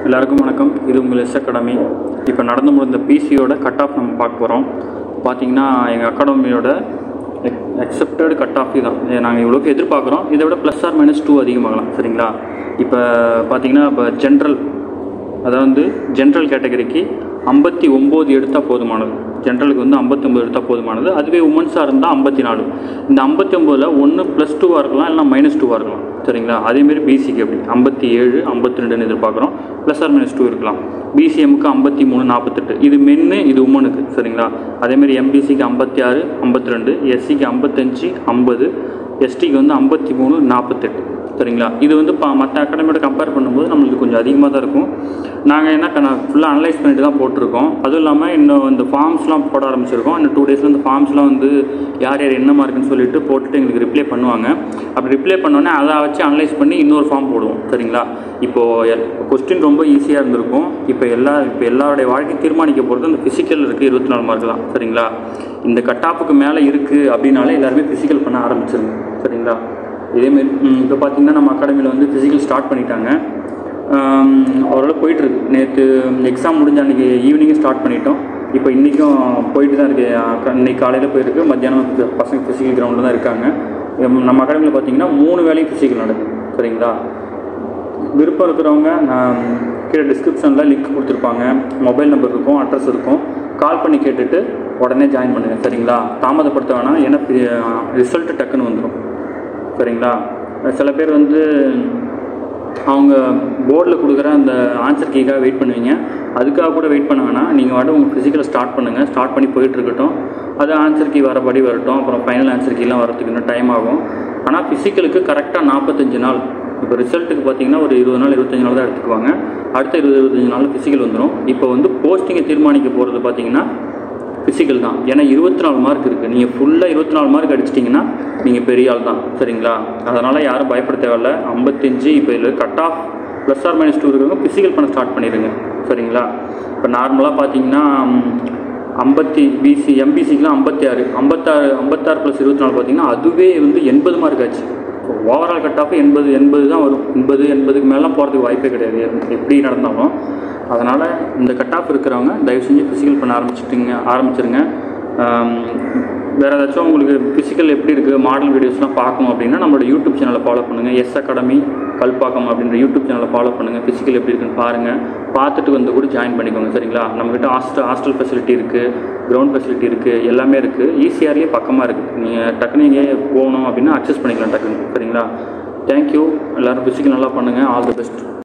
எல்லாருக்கும் வணக்கம் இது உங்கள் எஸ் அகாடமி இப்போ நடந்து முடிந்த பிசியோட கட் ஆஃப் நம்ம பார்க்க போகிறோம் பார்த்தீங்கன்னா எங்கள் அகாடமியோட அக்செப்டட் கட் ஆஃப் தான் நாங்கள் இவ்வளோக்கு எதிர்பார்க்குறோம் இதை விட ப்ளஸ் ஆர் மைனஸ் டூ அதிகமாகலாம் சரிங்களா இப்போ பார்த்தீங்கன்னா இப்போ ஜென்ரல் அதாவது ஜென்ரல் கேட்டகரிக்கு ஐம்பத்தி ஒம்பது எடுத்தால் போதுமானது ஜென்ரலுக்கு வந்து ஐம்பத்தொம்பது எடுத்தால் போதுமானது அதுவே உமன்ஸாக இருந்தால் ஐம்பத்தி நாலு இந்த ஐம்பத்தி ஒம்போதில் ஒன்று ப்ளஸ் டூவாக இருக்கலாம் இல்லைனா மைனஸ் டூவாக இருக்கலாம் சரிங்களா அதேமாரி பிசிக்கு அப்படி ஐம்பத்தி ஏழு ஐம்பத்தி ரெண்டுன்னு எதிர்பார்க்குறோம் ப்ளஸ் ஆர் மைனஸ் டூ இருக்கலாம் பிசிஎம்க்கு ஐம்பத்தி மூணு நாற்பத்தெட்டு இது மென்னு இது உமனுக்கு சரிங்களா அதேமாரி எம்பிசிக்கு ஐம்பத்தி ஆறு ஐம்பத்தி ரெண்டு எஸ்சிக்கு ஐம்பத்தஞ்சு ஐம்பது எஸ்டிக்கு வந்து ஐம்பத்தி மூணு நாற்பத்தெட்டு சரிங்களா இது வந்து பா மற்ற அகாடமியோட கம்பேர் பண்ணும்போது நம்மளுக்கு கொஞ்சம் அதிகமாக தான் இருக்கும் நாங்கள் என்ன நான் ஃபுல்லாக அனலைஸ் பண்ணிட்டு தான் போட்டிருக்கோம் அதுவும் இல்லாமல் இன்னும் இந்த ஃபார்ம்ஸ்லாம் போட ஆரம்பிச்சிருக்கோம் இன்னும் டூ டேஸில் இந்த ஃபார்ம்ஸ்லாம் வந்து யார் யார் என்ன மார்க்குன்னு சொல்லிட்டு போட்டுட்டு எங்களுக்கு ரிப்ளை பண்ணுவாங்க அப்படி ரிப்ளை பண்ணோன்னே அதை வச்சு அனலைஸ் பண்ணி இன்னொரு ஃபார்ம் போடுவோம் சரிங்களா இப்போது கொஸ்டின் ரொம்ப ஈஸியாக இருந்திருக்கும் இப்போ எல்லா இப்போ எல்லாருடைய வாழ்க்கை தீர்மானிக்க போகிறது அந்த ஃபிசிக்கல் இருக்குது இருபத்தி நாலு மார்க் தான் சரிங்களா இந்த கட்டாப்புக்கு மேலே இருக்குது அப்படின்னாலே எல்லாருமே ஃபிசிக்கல் பண்ண ஆரம்பிச்சிருங்க சரிங்களா இதேமாரி இப்போ பார்த்தீங்கன்னா நம்ம அகாடமியில் வந்து ஃபிசிக்கல் ஸ்டார்ட் பண்ணிட்டாங்க ஓரளவு போயிட்டுருக்கு நேற்று எக்ஸாம் முடிஞ்ச அன்றைக்கி ஈவினிங்கே ஸ்டார்ட் பண்ணிட்டோம் இப்போ இன்றைக்கும் போயிட்டு தான் இருக்கு அக்கா- இன்னைக்கு காலையில் போயிருக்கு மத்தியானம் ப- பசங்க ஃபிசிக்கல் கிரவுண்டில் தான் இருக்காங்க எம் நம்ம அகாடமியில் பார்த்தீங்கன்னா மூணு வேலையும் ஃபிசிக்கல் நடக்குது சரிங்களா விருப்பம் இருக்கிறவங்க நான் கீழே டிஸ்கிரிப்ஷனில் லிங்க் கொடுத்துருப்பாங்க மொபைல் நம்பர் இருக்கும் அட்ரஸ் இருக்கும் கால் பண்ணி கேட்டுட்டு உடனே ஜாயின் பண்ணுங்கள் சரிங்களா தாமதப்படுத்த வேணாம் ஏன்னா ரிசல்ட்டு டக்குன்னு வந்துடும் சரிங்களா சில பேர் வந்து அவங்க போர்டில் கொடுக்குற அந்த ஆன்சர் கீக்காக வெயிட் பண்ணுவீங்க அதுக்காக கூட வெயிட் பண்ண வேணாம் நீங்கள் வாட்டு உங்கள் ஃபிசிக்கலை ஸ்டார்ட் பண்ணுங்கள் ஸ்டார்ட் பண்ணி போயிட்டு இருக்கட்டும் அது ஆன்சர் கீ வரபடி வரட்டும் அப்புறம் ஃபைனல் ஆன்சர் கீலாம் வரதுக்கு இன்னும் டைம் ஆகும் ஆனால் ஃபிசிக்கலுக்கு கரெக்டாக நாற்பத்தஞ்சு நாள் இப்போ ரிசல்ட்டுக்கு பார்த்தீங்கன்னா ஒரு இருபது நாள் இருபத்தஞ்சு நாள் தான் எடுத்துக்குவாங்க அடுத்த இருபது இருபத்தஞ்சு நாள் ஃபிசிக்கல் வந்துடும் இப்போ வந்து போஸ்டிங்கை தீர்மானிக்க போகிறது பார்த்தீங்கன்னா ஃபிசிக்கல் தான் ஏன்னா இருபத்தி நாலு மார்க் இருக்குது நீங்கள் ஃபுல்லாக இருபத்தி நாலு மார்க் அடிச்சிட்டிங்கன்னா நீங்கள் பெரிய ஆள் தான் சரிங்களா அதனால் யாரும் பயப்பட தேவையில்ல ஐம்பத்தஞ்சு இப்போ இதில் cut off plus or minus two இருக்கிறவங்க ஃபிசிக்கல் பண்ண ஸ்டார்ட் பண்ணிடுங்க சரிங்களா இப்போ நார்மலாக பார்த்தீங்கன்னா ஐம்பத்தி பிசி எம்பிசிக்கெலாம் ஐம்பத்தி ஆறு ஐம்பத்தாறு ஐம்பத்தாறு ப்ளஸ் இருபத்தி நாலு பார்த்தீங்கன்னா அதுவே வந்து எண்பது மார்க் ஆச்சு ஓவரால் கட் ஆஃப் எண்பது எண்பது தான் வரும் எண்பது எண்பதுக்கு மேலாம் போகிறதுக்கு வாய்ப்பே கிடையாது எப்படி நடந்தாலும் அதனால் இந்த கட் ஆஃப் இருக்கிறவங்க தயவு செஞ்சு ஃபிசிக்கல் பண்ண ஆரம்பிச்சிட்டிங்க ஆரம்பிச்சிருங்க ஆம், வேறு ஏதாச்சும் உங்களுக்கு ஃபிசிக்கல் எப்படி இருக்குது மாடல் வீடியோஸ்லாம் பார்க்கணும் அப்படின்னா நம்மளோட யூடியூப் சேனலை ஃபாலோ பண்ணுங்கள் எஸ் அகாடமி கல்பாக்கம் அப்படின்ற யூடியூப் சேனலை ஃபாலோ பண்ணுங்கள் ஃபிசிக்கல் எப்படி இருக்குன்னு பாருங்கள் பார்த்துட்டு வந்து கூட ஜாயின் பண்ணிக்கோங்க சரிங்களா நம்மக்கிட்ட ஹாஸ்டல் ஹாஸ்டல் ஃபெசிலிட்டி இருக்குது கிரவுண்ட் ஃபெசிலிட்டி இருக்குது எல்லாமே இருக்குது ஈஸியாகவே பக்கமாக இருக்குது நீங்கள் டக்குனு இங்கே போகணும் அப்படின்னா அக்சஸ் பண்ணிக்கலாம் டக்குனு சரிங்களா தேங்க்யூ எல்லோரும் ஃபிசிக்கல் நல்லா பண்ணுங்கள் ஆல் தி பெஸ்ட்